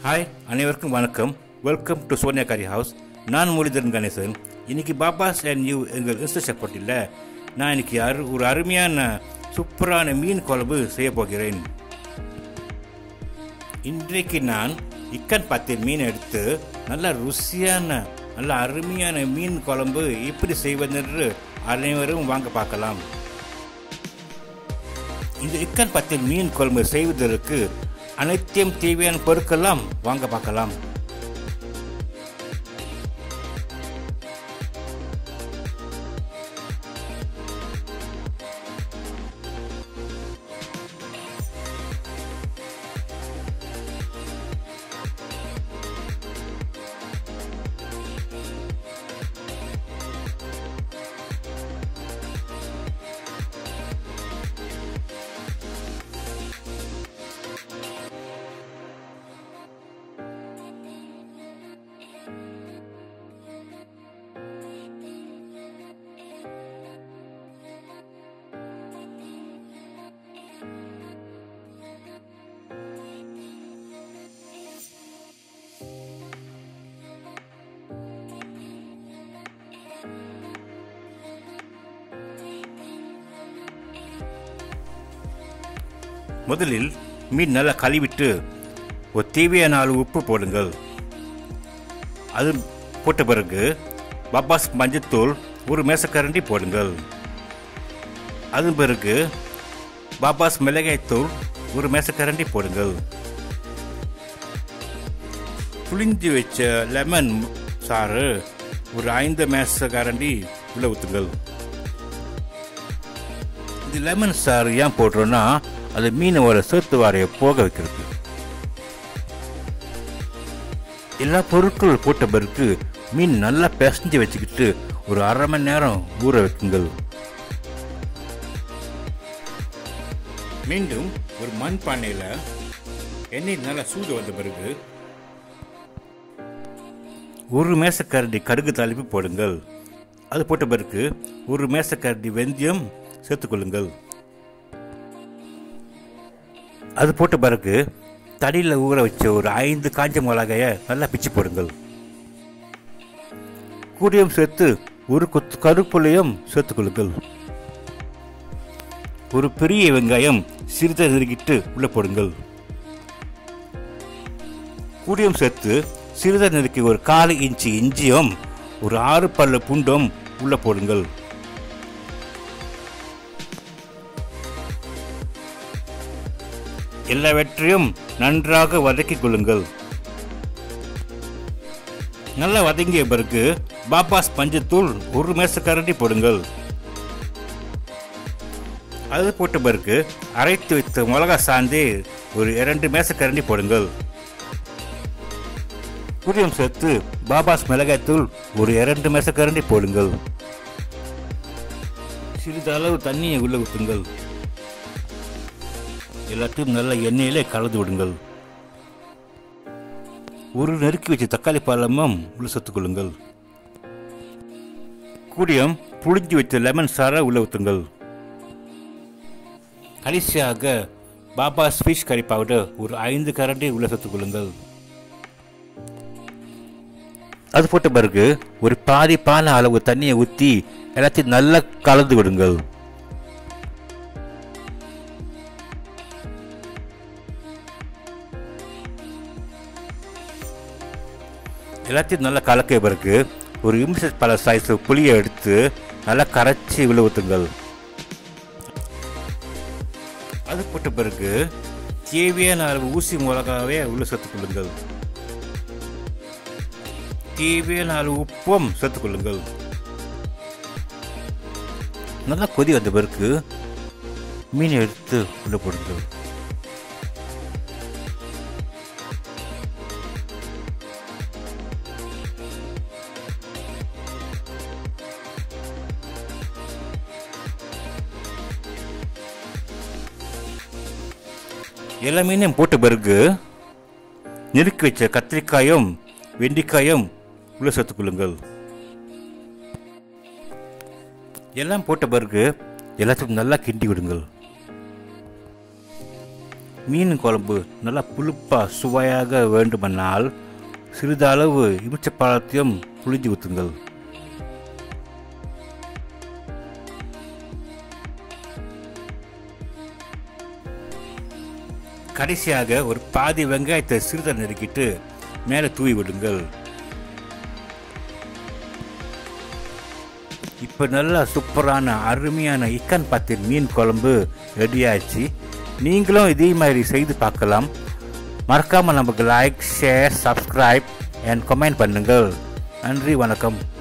hi அனைவருக்கும் வணக்கம் welcome to Sonia curry house நான் முரளிதரன் கணேசன் இன்னைக்கு பாபாஸ் அண்ட் யூ எங்கள் இன்ஸ்டா போட்டியில் நான் இன்னைக்கு அரு ஒரு அருமையான சூப்பரான மீன் குழம்பு செய்ய போகிறேன் இன்றைக்கு நான் இக்கன் பத்து மீன் எடுத்து நல்ல ருசியான நல்ல அருமையான மீன் குழம்பு எப்படி செய்வதென்று அனைவரும் வாங்க பார்க்கலாம் இந்த இக்கன் பத்தில் மீன் குழம்பு செய்வதற்கு அனைத்தையும் தேவையான பொருட்கள்லாம் வாங்க பார்க்கலாம் முதலில் மீன் நல்லா கழுவிட்டு ஒரு தேவையான அளவு உப்பு போடுங்கள் அது போட்ட பிறகு பப்பாஸ் மஞ்சத்தூள் ஒரு மேசக்கரண்டி போடுங்கள் அதன் பிறகு பாபாஸ் மிளகாய்த்தூள் ஒரு மேசக்கரண்டி போடுங்கள் புளிஞ்சு வச்ச லெமன் சாறு ஒரு ஐந்து மேசக்கரண்டி உள்ள ஊற்றுங்கள் இது லெமன் சாறு ஏன் போடுறோன்னா அது மீனோட சேர்த்து வாரைய போக வைக்கிறது எல்லா பொருட்கள் போட்ட பிறகு மீன் நல்லா பிசைஞ்சு வச்சுக்கிட்டு ஒரு அரை மணி நேரம் ஊற வைக்குங்கள் மீண்டும் ஒரு மண் பானையில் எண்ணெய் நல்லா சூடு வந்த பிறகு ஒரு மேசக்கரண்டி கடுகு தாளிப்பு போடுங்கள் அது போட்ட பிறகு ஒரு மேசக்கரண்டி வெந்தயம் சேர்த்துக்கொள்ளுங்கள் அது போட்ட பிறகு தடியில் ஊற வச்ச ஒரு ஐந்து காஞ்ச மிளகாய நல்லா பிச்சு போடுங்கள் கூடியம் சேர்த்து ஒரு கொத்து கருப்புலையும் சேர்த்துக்கொள்ளுங்கள் ஒரு பெரிய வெங்காயம் சிறிதாக நெருங்கிட்டு உள்ள போடுங்கள் கூடியம் சேர்த்து சிறிதாக நெருக்கி ஒரு கால் இன்ச்சு இஞ்சியும் ஒரு ஆறு பல்ல பூண்டும் உள்ள போடுங்கள் எல்லாவற்றையும் நன்றாக வதக்கிக் கொள்ளுங்கள் நல்லா வதங்கிய பிறகு பாபாஸ் பஞ்சத்தூள் ஒரு மேசக்கரண்டி போடுங்கள் அது போட்ட பிறகு அரைத்து வைத்த மிளகா சாந்தி ஒரு இரண்டு மேசக்கரண்டி போடுங்கள் புரியம் சேர்த்து பாபாஸ் மிளகாய்த்தூள் ஒரு இரண்டு மேசக்கரண்டி போடுங்கள் சிறிதளவு தண்ணியை உள்ள ஊற்றுங்கள் எல்லாத்தையும் நல்ல எண்ணெயிலே கலந்து விடுங்கள் ஒரு நெருக்கி வச்ச தக்காளி பழமும் உள்ள சேர்த்துக் கொள்ளுங்கள் கூடியம் புளிஞ்சு வைத்த லெமன் சாரை உள்ள ஊற்றுங்கள் கடைசியாக பாபாஸ் ஃபிஷ் கறி பவுடர் ஒரு ஐந்து கரண்டி உள்ள சேர்த்துக் கொள்ளுங்கள் அது போட்ட பிறகு ஒரு பாதி பான அளவு தண்ணியை ஊற்றி எல்லாத்தையும் நல்லா கலந்து விடுங்கள் எல்லாத்தையும் நல்லா கலக்கிய பிறகு ஒரு இம்ச பல சைஸ் புளியை எடுத்து நல்லா கரைச்சி உள்ள ஊற்றுங்கள் அது போட்ட பிறகு தேவையான அளவு ஊசி மிளகாவே உள்ள சேர்த்துக் கொள்ளுங்கள் தேவையான அளவு உப்பும் சேர்த்துக் கொள்ளுங்கள் நல்லா கொதி வந்த பிறகு மீன் எடுத்து உள்ள போடுங்கள் எல்லா மீனையும் போட்ட பிறகு நெருக்கி வச்ச கத்திரிக்காயும் வெண்டிக்காயும் உள்ள சேர்த்துக் கொள்ளுங்கள் எல்லாம் போட்ட பிறகு எல்லாத்துக்கும் நல்லா கிண்டி விடுங்கள் மீன் குழம்பு நல்லா புளிப்பாக சுவையாக வேண்டுமென்றால் சிறிதளவு இமிச்சப்பழத்தையும் புளிஞ்சு ஊற்றுங்கள் கடைசியாக ஒரு பாதி வெங்காயத்தை சிறிதாக நறுக்கிட்டு மேலே தூவி விடுங்கள் இப்போ நல்லா சூப்பரான அருமையான இக்கன் பாத்தின் மீன் குழம்பு ரெடி ஆயிடுச்சு நீங்களும் இதே மாதிரி செய்து பார்க்கலாம் மறக்காமல் நமக்கு like share subscribe and comment பண்ணுங்கள் நன்றி வணக்கம்